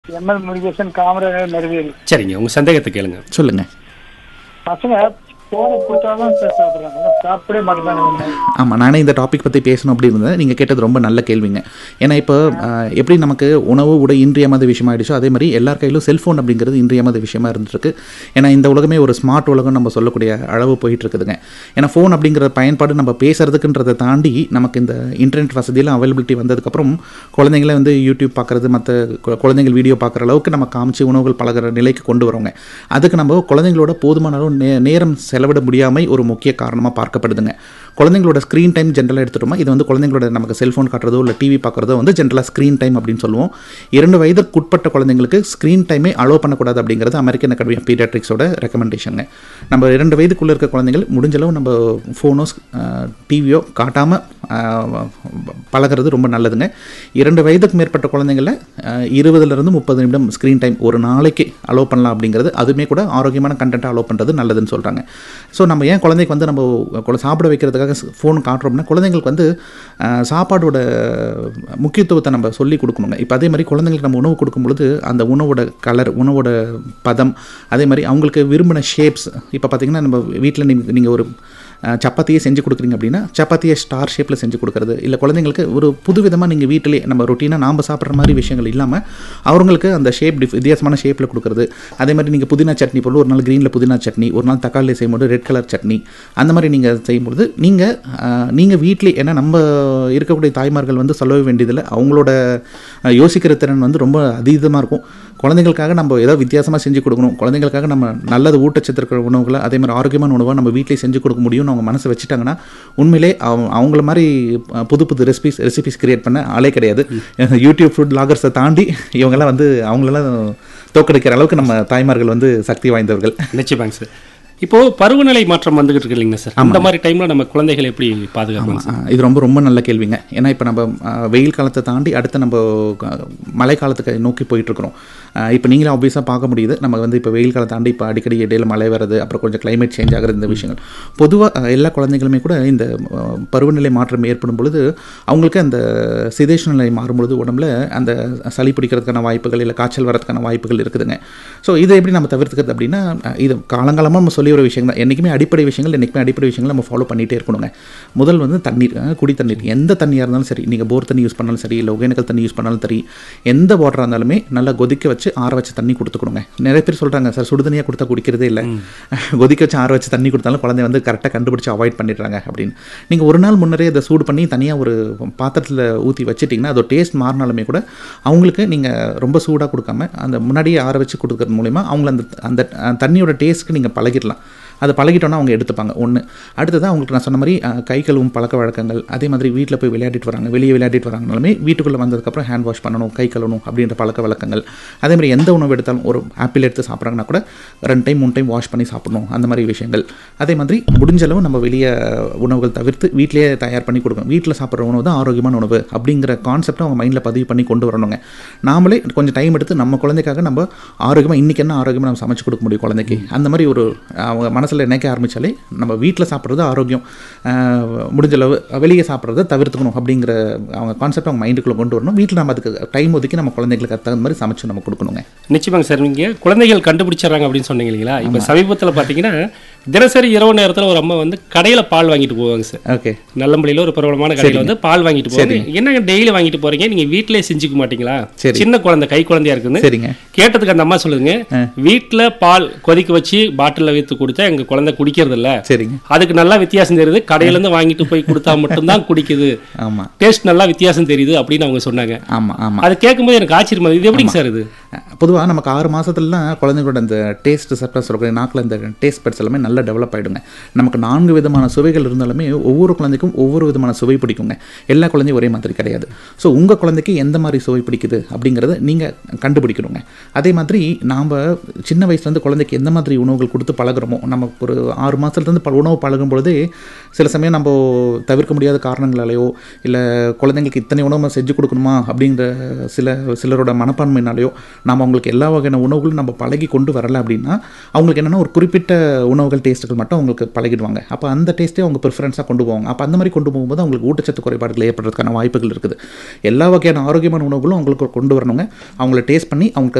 ML Murugesan Kamarajar நெருவேலி சரிங்க உங்க சந்தேகத்தை கேளுங்க சொல்லுங்க பசங்க போனை கொடுத்தாதான் சார் சாப்பிடுறாங்க சாப்பிடவே மாட்டேங்கிறாங்க ஆமாம் நானே இந்த டாபிக் பற்றி பேசணும் அப்படி இருந்தேன் நீங்கள் கேட்டது ரொம்ப நல்ல கேள்விங்க ஏன்னா இப்போ ஆஹ், எப்படி நமக்கு உணவு உடை இன்றியமாத விஷயமாயிடுச்சோ அதே மாதிரி எல்லார் கையிலும் செல்ஃபோன் அப்படிங்கிறது இன்றியமாத விஷயமா இருந்துருக்கு ஏன்னா இந்த உலகமே ஒரு ஸ்மார்ட் உலகம் நம்ம சொல்லக்கூடிய அளவு போயிட்டு இருக்குதுங்க ஏன்னா ஃபோன் அப்படிங்கிற பயன்பாடு நம்ம பேசுறதுக்குன்றதை தாண்டி நமக்கு இந்த இன்டர்நெட் வசதியெல்லாம் அவைலபிலிட்டி வந்ததுக்கப்புறம் குழந்தைங்களே வந்து யூடியூப் பார்க்குறது மற்ற குழந்தைங்கள் வீடியோ பார்க்குற அளவுக்கு நம்ம காமிச்சு உணவுகள் பழகுற நிலைக்கு கொண்டு வரோங்க அதுக்கு நம்ம குழந்தைங்களோட போதுமான அளவு நே நேரம் செலவிட முடியாமை ஒரு முக்கிய காரணமாக பார்க்கப்படுதுங்க குழந்தைங்களோட ஸ்க்ரீன் டைம் ஜென்ரலாக எடுத்துட்டோமா இது வந்து குழந்தைங்களோட நமக்கு செல்ஃபோன் காட்டுறதோ இல்லை டிவி பார்க்குறதோ வந்து ஜென்ரலாக ஸ்க்ரீன் டைம் அப்படின்னு சொல்லுவோம் இரண்டு வயதுக்குட்பட்ட குழந்தைங்களுக்கு ஸ்க்ரீன் டைமே அலோவ் பண்ணக்கூடாது அப்படிங்கிறது அமெரிக்கன் அகாடமி ஆஃப் பீடியாட்ரிக்ஸோட ரெக்கமெண்டேஷனுங்க நம்ம இரண்டு வயதுக்குள்ளே இருக்க குழந்தைகள் முடிஞ்ச அளவு நம்ம ஃபோனோ டிவியோ காட்டாமல் பழகிறது ரொம்ப நல்லதுங்க இரண்டு வயதுக்கு மேற்பட்ட குழந்தைங்கள இருபதுலேருந்து முப்பது நிமிடம் ஸ்க்ரீன் டைம் ஒரு நாளைக்கு அலோவ் பண்ணலாம் அப்படிங்கிறது அதுவுமே கூட ஆரோக்கியமான கண்டென்ட்டை அலோவ் பண்ணுறது நல்லதுன்னு சொல்கிறாங்க ஸோ நம்ம ஏன் குழந்தைக்கு வந்து நம்ம குழ- சாப்பிட வைக்கிறதுக்காக ஃபோன் காட்டுறோம்னா குழந்தைங்களுக்கு வந்து அஹ், சாப்பாடோட முக்கியத்துவத்தை நம்ம சொல்லி கொடுக்கணுங்க இப்போ அதே மாதிரி குழந்தைங்களுக்கு நம்ம உணவு கொடுக்கும் பொழுது அந்த உணவோட கலர் உணவோட பதம் அதே மாதிரி அவங்களுக்கு விரும்பின ஷேப்ஸ் இப்போ பார்த்தீங்கன்னா நம்ம வீட்டில் நீங்கள் நீங்கள் ஒரு அஹ், சப்பாத்தியே செஞ்சு கொடுக்குறீங்க அப்படின்னா சப்பாத்தியை ஸ்டார் ஷேப்பில் செஞ்சு கொடுக்குறது இல்லை குழந்தைங்களுக்கு ஒரு புது விதமாக நீங்கள் வீட்டிலே நம்ம ரொட்டீனாக நாம் சாப்பிட்ற மாதிரி விஷயங்கள் இல்லாமல் அவங்களுக்கு அந்த ஷேப் டிஃப் வித்தியாசமான ஷேப்பில் கொடுக்குறது அதே மாதிரி நீங்கள் புதினா சட்னி போல ஒரு நாள் க்ரீனில் புதினா சட்னி ஒரு நாள் தக்காளி செய்யும்போது ரெட் கலர் சட்னி அந்த மாதிரி நீங்கள் செய்யும்பொழுது நீங்கள் நீங்கள் வீட்டிலே ஏன்னா நம்ம இருக்கக்கூடிய தாய்மார்கள் வந்து சொல்லவே வேண்டியதில்லை அவங்களோட அஹ், யோசிக்கிற திறன் வந்து ரொம்ப அதீதமாக இருக்கும் குழந்தைங்களுக்காக நம்ம ஏதோ வித்தியாசமாக செஞ்சு கொடுக்கணும் குழந்தைங்களுக்காக நம்ம நல்லது ஊட்டச்சத்து இருக்கிற உணவுகளை அதே மாதிரி ஆரோக்கியமான உணவை நம்ம வீட்டிலே செஞ்சு கொடுக்க முடியும்னு அவங்க மனசை வச்சுட்டாங்கன்னா உண்மையிலே அவங்க அவங்கள மாதிரி அஹ், புது புது ரெசிபிஸ் ரெசிபிஸ் கிரியேட் பண்ண ஆளே கிடையாது யூடியூப் ஃபுட் லாகர்ஸை தாண்டி இவங்கெல்லாம் வந்து அவங்களெல்லாம் தோக்கடிக்கிற அளவுக்கு நம்ம தாய்மார்கள் வந்து சக்தி வாய்ந்தவர்கள் நிச்சயமாங்க சார் இப்போ பருவநிலை மாற்றம் வந்துகிட்டு இருக்கு இல்லைங்க சார் அந்த மாதிரி டைம்ல நம்ம குழந்தைகளை எப்படி பாதுகாப்பாங்க சார் ஆ, இது ரொம்ப ரொம்ப நல்ல கேள்விங்க ஏன்னா இப்போ நம்ம ஆ, வெயில் காலத்தை தாண்டி அடுத்து நம்ம க- மழை காலத்துக்கு நோக்கி போயிட்டு இருக்கிறோம் இப்போ நீங்களும் ஆப்வியஸாக பார்க்க முடியுது நம்ம வந்து இப்போ வெயில் காலம் தாண்டி இப்போ அடிக்கடி இடையில மழை வருது அப்புறம் கொஞ்சம் climate சேஞ்ச் ஆகுற இந்த விஷயங்கள் பொதுவாக எல்லா குழந்தைகளுமே கூட இந்த ஆ, பருவநிலை மாற்றம் ஏற்படும் பொழுது அவங்களுக்கு அந்த சிதேஷ நிலை மாறும் பொழுது உடம்புல அந்த சளி பிடிக்கிறதுக்கான வாய்ப்புகள் இல்லை காய்ச்சல் வரதுக்கான வாய்ப்புகள் இருக்குதுங்க ஸோ இதை எப்படி நம்ம தவிர்த்துக்கிறது அப்படின்னா அஹ், இது காலங்காலமாக நம்ம சொல்லி ஒரு விஷயம் தான் என்றைக்குமே அடிப்படை விஷயங்கள் என்றைக்குமே அடிப்படை விஷயங்கள் நம்ம ஃபாலோ பண்ணிகிட்டே இருக்கணுங்க முதல் வந்து தண்ணீர் அஹ், குடி தண்ணீர் எந்த தண்ணியாக இருந்தாலும் சரி நீங்கள் போர் தண்ணி யூஸ் பண்ணாலும் சரி இல்லை ஒகேனக்கல் தண்ணி யூஸ் பண்ணாலும் சரி எந்த வாட்டராக இருந்தாலுமே நல்லா கொதிக்க வச்சு ஆற வச்சு தண்ணி கொடுத்துக்கணுங்க நிறைய பேர் சொல்கிறாங்க சார் சுடு தண்ணியாக கொடுத்தா குடிக்கிறதே இல்லை கொதிக்க வச்சு ஆற வச்சு தண்ணி கொடுத்தாலும் குழந்தை வந்து கரெக்டாக கண்டுபிடிச்சு அவாய்ட் பண்ணிடுறாங்க அப்படின்னு நீங்கள் ஒரு நாள் முன்னரே அதை சூடு பண்ணி தனியாக ஒரு பாத்திரத்தில் ஊற்றி வச்சிட்டிங்கன்னா அதோட டேஸ்ட் மாறினாலுமே கூட அவங்களுக்கு நீங்கள் ரொம்ப சூடாக கொடுக்காம அந்த முன்னாடியே ஆற வச்சு கொடுக்கறது மூலிமா அவங்கள அந்த அந்த அஹ், தண்ணியோட டேஸ்ட்டுக்கு நீங்கள் பழகிடலாம் அதை பழகிட்டோன்னா அவங்க எடுத்துப்பாங்க ஒன்று அடுத்தது அவங்களுக்கு நான் சொன்ன மாதிரி அஹ், கை கழுவும் பழக்க வழக்கங்கள் அதே மாதிரி வீட்டில் போய் விளையாடிட்டு வராங்க வெளியே விளையாடிட்டு வராங்கனாலுமே வீட்டுக்குள்ளே வந்ததுக்கப்புறம் ஹேண்ட் வாஷ் பண்ணணும் கை கழுவணும் அப்படின்ற பழக்க வழக்கங்கள் அதே மாதிரி எந்த உணவு எடுத்தாலும் ஒரு ஆப்பிள் எடுத்து சாப்பிட்றாங்கன்னா கூட ரெண்டு டைம் மூணு டைம் வாஷ் பண்ணி சாப்பிடணும் அந்த மாதிரி விஷயங்கள் அதே மாதிரி முடிஞ்ச அளவு நம்ம வெளியே உணவுகள் தவிர்த்து வீட்டிலேயே தயார் பண்ணி கொடுக்கணும் வீட்டில் சாப்பிட்ற உணவு தான் ஆரோக்கியமான உணவு அப்படிங்கிற கான்செப்டை அவங்க மைண்டில் பதிவு பண்ணி கொண்டு வரணுங்க நாமளே கொஞ்சம் டைம் எடுத்து நம்ம குழந்தைக்காக நம்ம ஆரோக்கியமாக இன்றைக்கி என்ன ஆரோக்கியமாக நம்ம சமைச்சு கொடுக்க முடியும் குழந்தைக்கு அந்த மாதிரி ஒரு அவங்க மனசில் நினைக்க ஆரம்பித்தாலே நம்ம வீட்டில் சாப்பிட்றது ஆரோக்கியம் ஆஹ், முடிஞ்ச அளவு வெளியே சாப்பிட்றத தவிர்த்துக்கணும் அப்படிங்கிற அவங்க கான்செப்ட் அவங்க மைண்டுக்குள்ளே கொண்டு வரணும் வீட்டில் நம்ம அதுக்கு டைம் ஒதுக்கி நம்ம குழந்தைங்களுக்கு அதுக்கு தகுந்த மாதிரி சமைச்சு நம்ம கொடுக்கணுங்க நிச்சயமாங்க சார் நீங்க குழந்தைகள் கண்டுபிடிச்சிடுறாங்க அப்படின்னு சொன்னீங்க இல்லைங்களா இப்போ சமீபத்தில் பார்த்தீங்கன்னா தினசரி இரவு நேரத்தில் ஒரு அம்மா வந்து கடையில் பால் வாங்கிட்டு போவாங்க சார் ஓகே நல்லம்பள்ளியில் ஒரு பிரபலமான கடையில் வந்து பால் வாங்கிட்டு போவாங்க என்னங்க டெய்லி வாங்கிட்டு போறீங்க நீங்க வீட்டிலே செஞ்சுக்க மாட்டீங்களா சரி. சின்ன குழந்தை கை குழந்தையா இருக்குன்னு சரிங்க கேட்டதுக்கு அந்த அம்மா சொல்லுங்க வீட்ல பால் கொதிக்க வச்சு பாட்டில்ல வைத்து கொடுத்தா எங்க குழந்தை குடிக்கிறது இல்ல சரிங்க அதுக்கு நல்லா வித்தியாசம் தெரியுது கடையில இருந்து வாங்கிட்டு போய் கொடுத்தா மட்டும்தான் குடிக்குது ஆமாம் டேஸ்ட் நல்லா வித்தியாசம் தெரியுது அப்படின்னு அவங்க சொன்னாங்க ஆமாம் ஆமாம் அது கேட்கும்போது எனக்கு ஆச்சரியமா இருக்கு. இது எப்படிங்க சார் இது பொதுவாக நமக்கு ஆறு மாதத்துலலாம் குழந்தைங்களோட அந்த டேஸ்ட் ரிசப்டர் சொல்லக்கூடிய நாக்கில் இந்த டேஸ்ட் பெட்ஸ் எல்லாமே நல்லா டெவலப் ஆகிடுங்க நமக்கு நான்கு விதமான சுவைகள் இருந்தாலுமே ஒவ்வொரு குழந்தைக்கும் ஒவ்வொரு விதமான சுவை பிடிக்குங்க எல்லா குழந்தையும் ஒரே மாதிரி கிடையாது ஸோ உங்கள் குழந்தைக்கு எந்த மாதிரி சுவை பிடிக்குது அப்படிங்கிறத நீங்கள் கண்டுபிடிக்கணுங்க அதே மாதிரி நாம் சின்ன வயசுலேருந்து குழந்தைக்கு எந்த மாதிரி உணவுகள் கொடுத்து பழகுறோமோ நம்ம ஒரு ஆறு மாதத்துலேருந்து பல உணவு பழகும் பொழுதே சில சமயம் நம்ம தவிர்க்க முடியாத காரணங்களாலேயோ இல்லை குழந்தைங்களுக்கு இத்தனை உணவு செஞ்சு கொடுக்கணுமா அப்படிங்கிற சில சிலரோட மனப்பான்மையினாலேயோ நாம் அவங்களுக்கு எல்லா வகையான உணவுகளும் நம்ம பழகி கொண்டு வரல அப்படின்னா அவங்களுக்கு என்னென்னா ஒரு குறிப்பிட்ட உணவுகள் டேஸ்ட்டுகள் மட்டும் அவங்களுக்கு பழகிடுவாங்க அப்போ அந்த டேஸ்ட்டே அவங்க ப்ரிஃபரன்ஸாக கொண்டு போவாங்க அப்போ அந்த மாதிரி கொண்டு போகும்போது அவங்களுக்கு ஊட்டச்சத்து குறைபாடுகள் ஏற்படுறதுக்கான வாய்ப்புகள் இருக்குது எல்லா வகையான ஆரோக்கியமான உணவுகளும் அவங்களுக்கு கொண்டு வரணுங்க அவங்கள டேஸ்ட் பண்ணி அவங்க